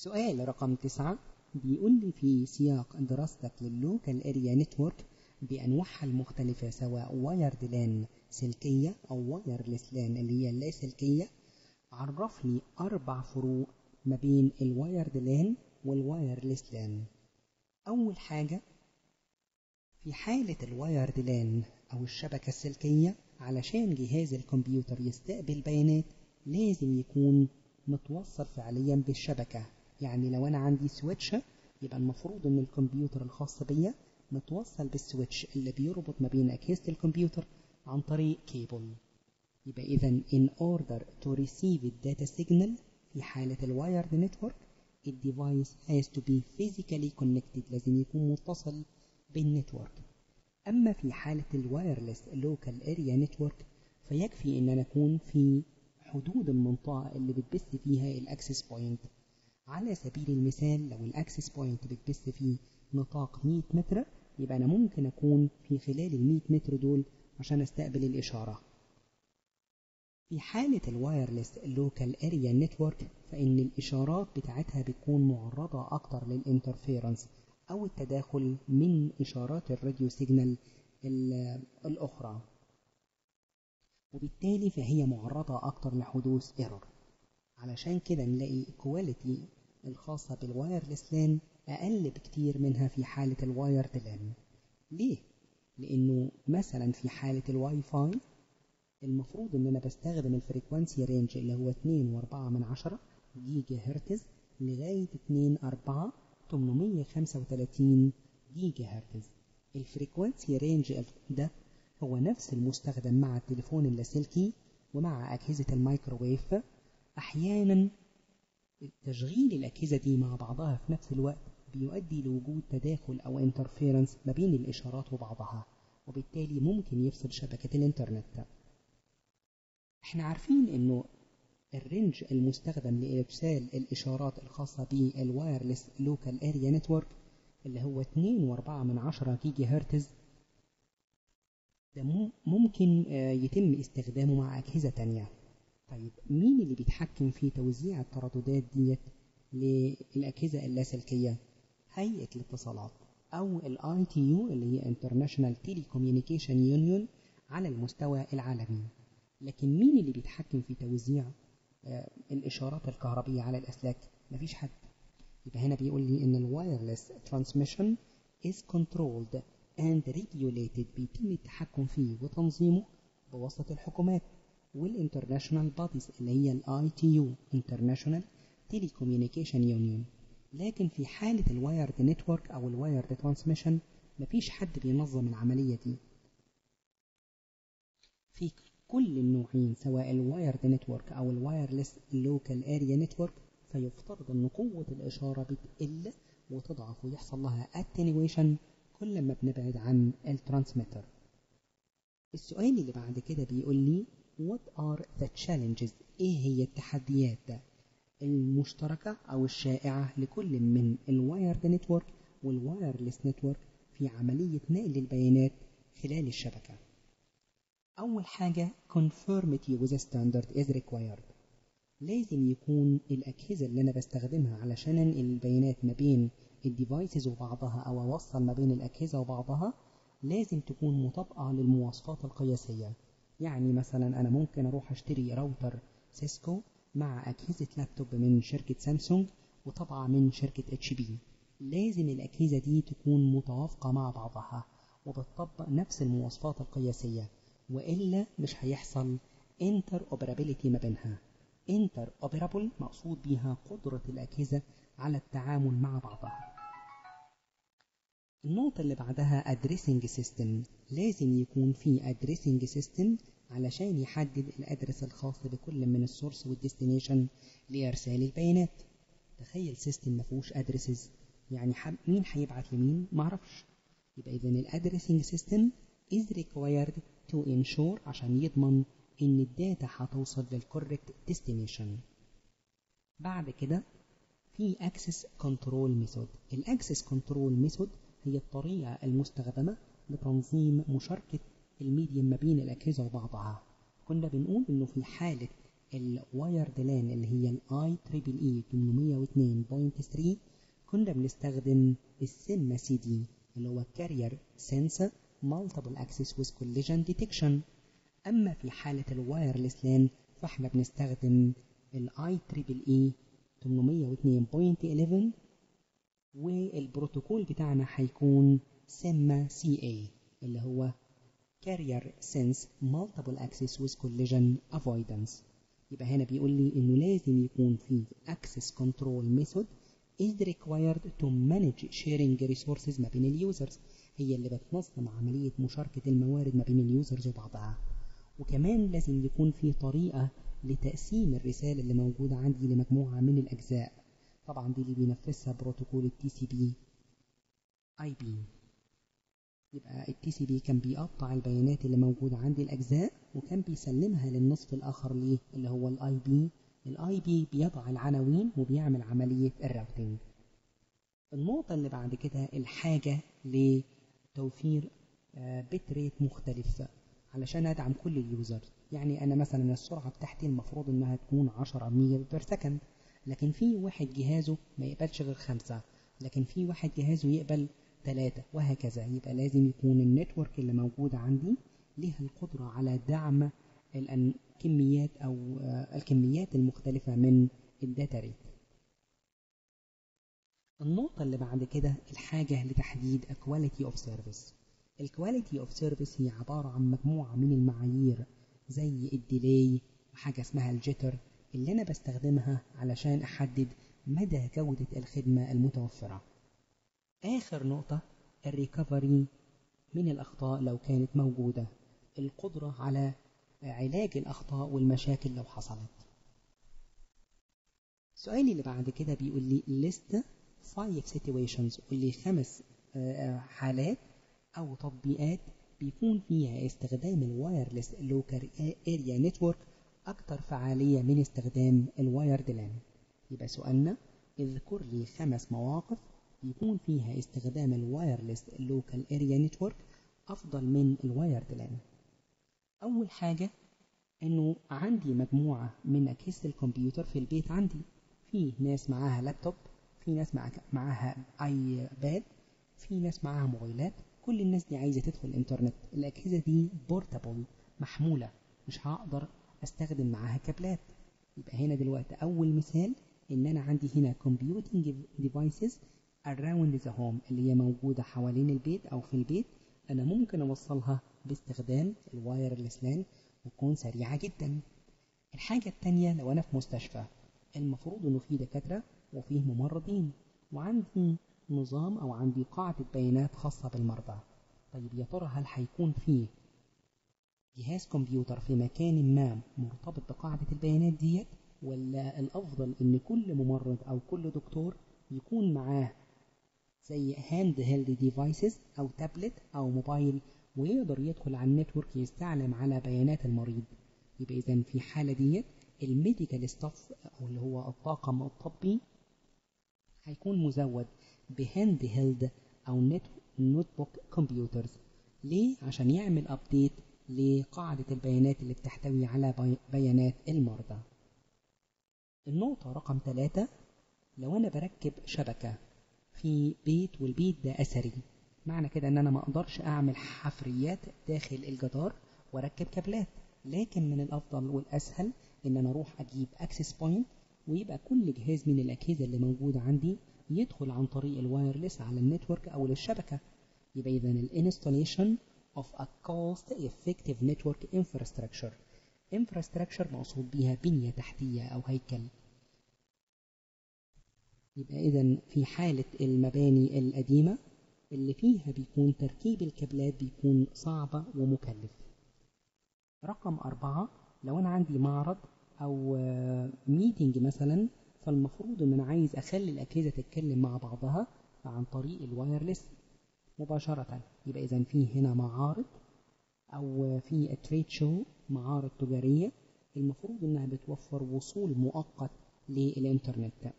سؤال رقم تسعة بيقول لي في سياق دراستك لللوكال اريا نتورك بأنواعها المختلفة سواء وايرد لان سلكية أو وايرلس لان اللي هي اللا سلكية عرف لي أربع فروق ما بين الوايرد لان والوايرلس لان أول حاجة في حالة الوايرد لان أو الشبكة السلكية علشان جهاز الكمبيوتر يستقبل بيانات لازم يكون متوصل فعليا بالشبكة يعني لو أنا عندي سويتش يبقى المفروض أن الكمبيوتر الخاص بيا متوصل بالسويتش اللي بيربط ما بين أجهزة الكمبيوتر عن طريق كيبل يبقى إذا in order to receive the data signal في حالة الوايرد نتورك الديفايس has to be physically connected لازم يكون متصل بالنتورك أما في حالة الوايرلس لوكال اريا نتورك فيكفي أن أنا أكون في حدود المنطقة اللي بتبث فيها الاكسس بوينت على سبيل المثال لو الاكسس بوينت بتبث في نطاق 100 متر يبقى أنا ممكن أكون في خلال ال 100 متر دول عشان أستقبل الإشارة في حالة الوايرلس لوكال اريا نتورك فإن الإشارات بتاعتها بتكون معرضة أكتر للإنترفيرنس أو التداخل من إشارات الراديو سيجنال الأخرى وبالتالي فهي معرضة أكتر لحدوث ايرور علشان كده نلاقي كواليتي الخاصة بالوايرلس لان أقل بكتير منها في حالة الوايرد لان ليه؟ لأنه مثلا في حالة الواي فاي المفروض ان انا بستخدم الفريكوانسي رينج اللي هو 2.4 من عشرة جيجا هرتز لغاية 2.4 835 جيجا هرتز الفريكوانسي رينج ده هو نفس المستخدم مع التليفون اللاسلكي ومع أجهزة الميكروويف أحيانا تشغيل الأجهزة دي مع بعضها في نفس الوقت بيؤدي لوجود تداخل أو انترفيرنس ما بين الإشارات وبعضها وبالتالي ممكن يفصل شبكة الإنترنت احنا عارفين انه الرينج المستخدم لإرسال الإشارات الخاصة بالوايرلس لوكال اريا نتورك اللي هو 2.4 من 10 جيجا هرتز ده ممكن يتم استخدامه مع أجهزة تانية طيب مين اللي بيتحكم في توزيع الترددات ديت للأجهزة اللاسلكية هيئة الاتصالات أو ال ITU اللي هي International Telecommunication Union على المستوى العالمي لكن مين اللي بيتحكم في توزيع الإشارات الكهربية على الأسلاك مفيش حد يبقى هنا بيقول لي إن الوايرلس transmission is controlled and regulated بيتم التحكم فيه وتنظيمه بواسطة الحكومات والانترناشونال بوديز اللي هي ال ITU International Telecommunication Union لكن في حالة الوايرد نتورك أو الوايرد ترانسميشن مفيش حد بينظم العملية دي في كل النوعين سواء الوايرد نتورك أو الوايرلس لوكال اريا نتورك فيفترض أن قوة الإشارة بتقل وتضعف ويحصل لها attenuation كل ما بنبعد عن الترانسميتر السؤال اللي بعد كده بيقول لي what are the challenges ايه هي التحديات المشتركة أو الشائعة لكل من الوايرد نتورك والوايرلس نتورك في عملية نقل البيانات خلال الشبكة أول حاجة conformity with standard is required لازم يكون الأجهزة اللي أنا بستخدمها علشان أنقل البيانات ما بين الديفايسز وبعضها أو أوصل ما بين الأجهزة وبعضها لازم تكون مطابقة للمواصفات القياسية يعني مثلا أنا ممكن أروح أشتري راوتر سيسكو مع أجهزة لابتوب من شركة سامسونج وطبعة من شركة اتش بي لازم الأجهزة دي تكون متوافقة مع بعضها وبتطبق نفس المواصفات القياسية وإلا مش هيحصل interoperability ما بينها interoperable مقصود بيها قدرة الأجهزة على التعامل مع بعضها النقطة اللي بعدها addressing system لازم يكون في addressing system علشان يحدد الأدرس الخاص بكل من السورس والديستنيشن لإرسال البيانات تخيل سيستم ما فيهوش ادرسز يعني حب مين هيبعت لمين معرفش يبقى إذا الادرسنج سيستم is required to ensure عشان يضمن إن الداتا هتوصل للكوريكت ديستنيشن بعد كده في access control method الاكسس كنترول ميثود هي الطريقة المستخدمة لتنظيم مشاركة الميديم ما بين الأجهزة وبعضها كنا بنقول إنه في حالة الوايرد لان اللي هي الاي تريبل اي 802.3 كنا بنستخدم السيما سي دي اللي هو كارير سنسر مالتيبل اكسس ويز كوليجن ديتكشن اما في حاله الوايرلس لان فاحنا بنستخدم الاي تريبل اي 802.11 والبروتوكول بتاعنا هيكون سيما سي اي اللي هو Carrier Sense Multiple Access with Collision Avoidance يبقى هنا بيقول لي إنه لازم يكون في Access Control Method is required to manage sharing resources ما بين اليوزرز هي اللي بتنظم عملية مشاركة الموارد ما بين اليوزرز وبعضها وكمان لازم يكون في طريقة لتقسيم الرسالة اللي موجودة عندي لمجموعة من الأجزاء طبعا دي اللي بينفذها بروتوكول التي سي بي اي بي يبقى التي سي بي كان بيقطع البيانات اللي موجودة عند الأجزاء وكان بيسلمها للنصف الآخر ليه اللي هو الاي بي الاي بي بيضع العناوين وبيعمل عملية الراوتنج النقطة اللي بعد كده الحاجة لتوفير بت ريت مختلف علشان أدعم كل اليوزر يعني أنا مثلا السرعة بتاعتي المفروض إنها تكون 10 ميجا بير سكند لكن في واحد جهازه ما يقبلش غير خمسة لكن في واحد جهازه يقبل ثلاثة وهكذا يبقى لازم يكون النتورك اللي موجود عندي لها القدرة على دعم الكميات أو الكميات المختلفة من الداتا ريت النقطة اللي بعد كده الحاجة لتحديد quality of service الكواليتي اوف سيرفيس هي عبارة عن مجموعة من المعايير زي الديلي وحاجة اسمها الجيتر اللي أنا بستخدمها علشان أحدد مدى جودة الخدمة المتوفرة آخر نقطة الريكفري من الأخطاء لو كانت موجودة القدرة على علاج الأخطاء والمشاكل لو حصلت السؤال اللي بعد كده بيقول لي list five situations قول لي خمس حالات أو تطبيقات بيكون فيها استخدام الوايرلس لوكال اريا نتورك أكثر فعالية من استخدام الوايرد لان يبقى سؤالنا اذكر لي خمس مواقف يكون فيها استخدام الوايرلس لوكال اريا نتورك أفضل من الوايرد لان أول حاجة إنه عندي مجموعة من أجهزة الكمبيوتر في البيت عندي في ناس معاها لابتوب في ناس معاها ايباد في ناس معاها موبايلات كل الناس دي عايزة تدخل الانترنت الأجهزة دي بورتابل محمولة مش هقدر استخدم معاها كابلات يبقى هنا دلوقتي أول مثال إن أنا عندي هنا computing devices around the home اللي هي موجودة حوالين البيت أو في البيت أنا ممكن أوصلها باستخدام الوايرلس لان وتكون سريعة جدا الحاجة التانية لو أنا في مستشفى المفروض إنه في دكاترة وفيه ممرضين وعندي نظام أو عندي قاعدة بيانات خاصة بالمرضى طيب يا ترى هل هيكون فيه جهاز كمبيوتر في مكان ما مرتبط بقاعدة البيانات ديت ولا الأفضل إن كل ممرض أو كل دكتور يكون معاه زي هاند هيلد ديفايسز أو تابلت أو موبايل ويقدر يدخل على النتورك يستعلم على بيانات المريض يبقى إذا في حالة ديت الميديكال ستاف أو اللي هو الطاقم الطبي هيكون مزود بهاند هيلد أو نت نوت بوك كمبيوترز ليه؟ عشان يعمل أبديت لقاعدة البيانات اللي بتحتوي على بيانات المرضى النقطة رقم ثلاثة لو أنا بركب شبكة في بيت والبيت ده أثري معنى كده ان انا ما اقدرش اعمل حفريات داخل الجدار واركب كابلات لكن من الافضل والاسهل ان انا اروح اجيب اكسس بوينت ويبقى كل جهاز من الاجهزه اللي موجوده عندي يدخل عن طريق الوايرلس على النتورك او للشبكه يبقى اذا الانستاليشن of a cost effective network infrastructure infrastructure مقصود بيها بنية تحتية أو هيكل يبقى إذا في حالة المباني القديمة اللي فيها بيكون تركيب الكابلات بيكون صعبة ومكلف رقم أربعة لو أنا عندي معرض أو ميتنج مثلا فالمفروض إن أنا عايز أخلي الأجهزة تتكلم مع بعضها عن طريق الوايرلس مباشرة يبقى إذا في هنا معارض أو في تريد شو معارض تجارية المفروض إنها بتوفر وصول مؤقت للإنترنت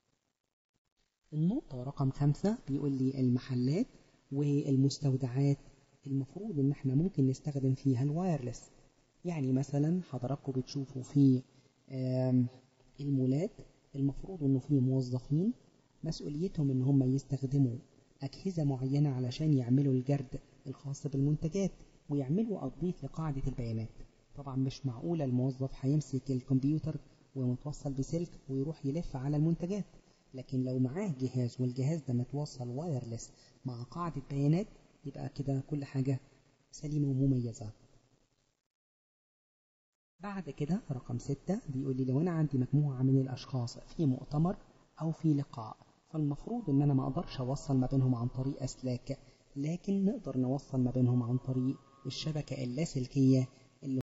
النقطة رقم خمسة بيقول لي المحلات والمستودعات المفروض إن احنا ممكن نستخدم فيها الوايرلس يعني مثلا حضراتكم بتشوفوا في المولات المفروض انه في موظفين مسؤوليتهم ان هم يستخدموا اجهزة معينة علشان يعملوا الجرد الخاص بالمنتجات ويعملوا ابديت لقاعدة البيانات طبعا مش معقولة الموظف هيمسك الكمبيوتر ومتوصل بسلك ويروح يلف على المنتجات لكن لو معاه جهاز والجهاز ده متوصل وايرلس مع قاعدة بيانات يبقى كده كل حاجة سليمة ومميزة بعد كده رقم ستة بيقول لي لو أنا عندي مجموعة من الأشخاص في مؤتمر أو في لقاء فالمفروض إن أنا ما أقدرش أوصل ما بينهم عن طريق أسلاك لكن نقدر نوصل ما بينهم عن طريق الشبكة اللاسلكية